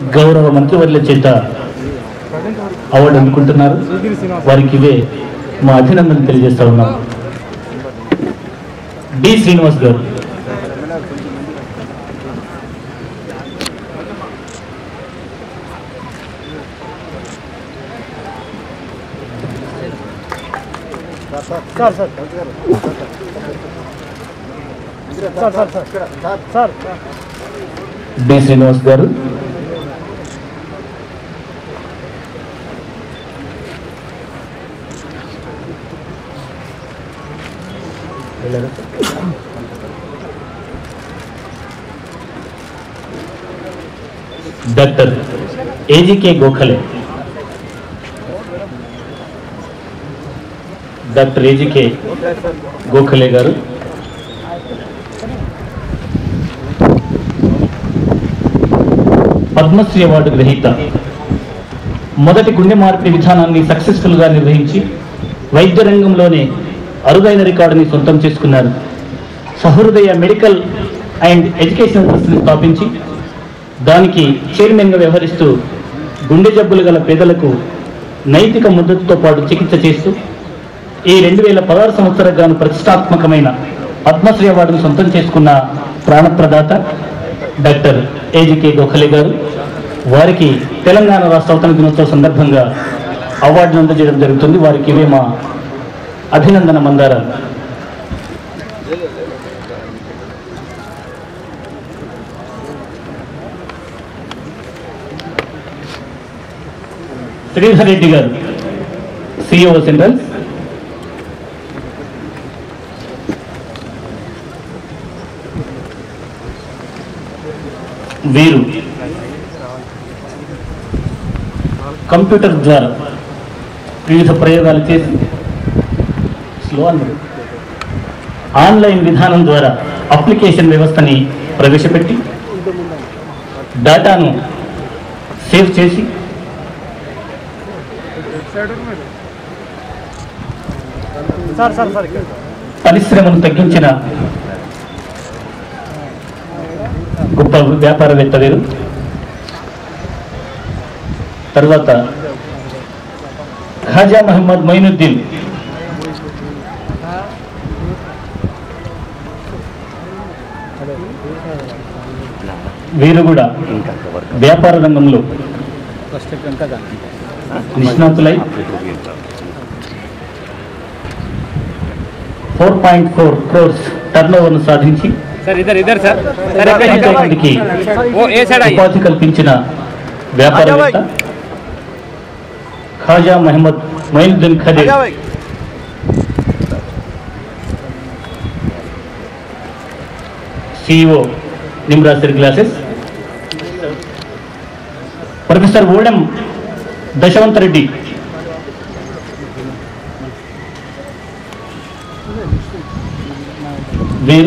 గౌరవ మంత్రివర్యుల చేత అవార్డు అందుకుంటున్నారు వారికి ఇవే మా అభినందనలు తెలియజేస్తా ఉన్నాం D Srinivas garu sir sir sir sir sir sir D Srinivas garu doctor AGK Gokhale doctor AGK Gokhale garu Padmashri award గ్రహీత మొదటి గుండె మార్పిడి విధానాన్ని సక్సెస్ఫుల్ గా నిర్వహించి వైద్య రంగంలోనే అరుదైన రికార్డుని సొంతం చేసుకున్నారు సహృదయ మెడికల్ అండ్ ఎడ్యుకేషనల్ ట్రస్ట్ని స్థాపించి దానికి చైర్మన్గా వ్యవహరిస్తూ గుండె జబ్బులు గల పేదలకు నైతిక మద్దతుతో పాటు చికిత్స చేస్తూ ఈ రెండు వేల పదహారు సంవత్సరాలకు గాను ప్రతిష్టాత్మకమైన పద్మశ్రీ అవార్డును సొంతం చేసుకున్న ప్రాణప్రదాత డాక్టర్ ఏజికే గోఖలే గారు వారికి తెలంగాణ రాష్ట్ర అవతరణ దినోత్సవ సందర్భంగా అవార్డును అందజేయడం జరుగుతుంది వారికి ఇవే మా అభినందన మందారాలు శ్రీధర్ రెడ్డి గారు సిఇఓ సెంట్రల్ వీరు కంప్యూటర్ ద్వారా వివిధ ప్రయోగాలు చేసి స్లో అన్నారు ఆన్లైన్ విధానం ద్వారా అప్లికేషన్ వ్యవస్థని ప్రవేశపెట్టి డేటాను సేవ్ చేసి సార్ సార్ సార్ ఇక్కడ పరిశ్రమను తగ్గించిన గొప్ప వ్యాపారవేత్త వీరు తర్వాత ఖాజా మహమ్మద్ మొయినుద్దీన్ వీరు కూడా వ్యాపార రంగంలో నిష్ణాతులై four point four crores turn ఓవర్ను సాధించి सर इधर इधर सर सर एक ఎంతో मिनट మందికి वो ए साइड आइए ఉపాధి కల్పించిన వ్యాపారవేత్త ఖాజా మహమ్మద్ మొయినుద్దీన్ ఖదీర్ సిఇఓ నిమ్రాసరి గ్లాసెస్ ప్రొఫెసర్ ఓడం దశవంత్ రెడ్డి వీరు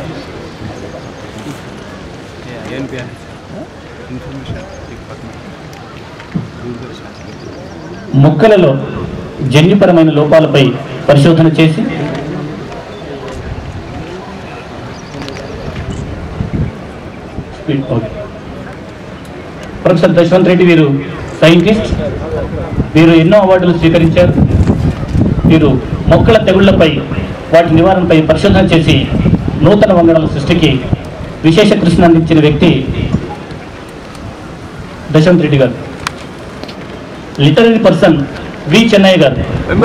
మొక్కలలో జన్యుపరమైన లోపాలపై పరిశోధన చేసి ఓకే. ప్రొఫెసర్ దశవంత్ రెడ్డి వీరు సైంటిస్ట్ వీరు ఎన్నో అవార్డులు స్వీకరించారు వీరు మొక్కల తెగుళ్లపై వాటి నివారణపై పరిశోధన చేసి నూతన వంగడాల సృష్టికి విశేష కృషిని అందించిన వ్యక్తి దశవంత్ రెడ్డి గారు లిటరరీ పర్సన్ వి చెన్నయ్య గారు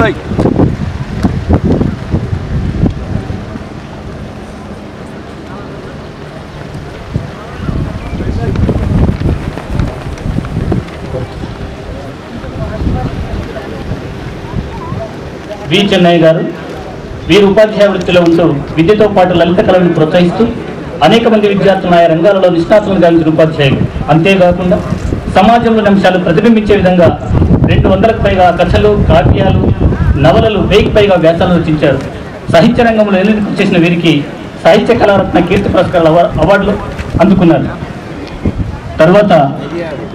వి చెన్నయ్య గారు వీరు ఉపాధ్యాయ వృత్తిలో ఉంటూ విద్యతో పాటు లలిత కళలను ప్రోత్సహిస్తూ అనేక మంది విద్యార్థులను ఆయా రంగాలలో నిష్ణాతులను గావించిన ఉపాధ్యాయులు అంతేకాకుండా సమాజంలోని అంశాలు ప్రతిబింబించే విధంగా రెండు వందలకు పైగా కథలు కావ్యాలు నవలలు వెయ్యికి పైగా వ్యాసాలు రచించారు సాహిత్య రంగంలో ఎన్నికలు కృషి చేసిన వీరికి సాహిత్య కళారత్న కీర్తి పురస్కారాల అవా- అవార్డులు అందుకున్నారు తర్వాత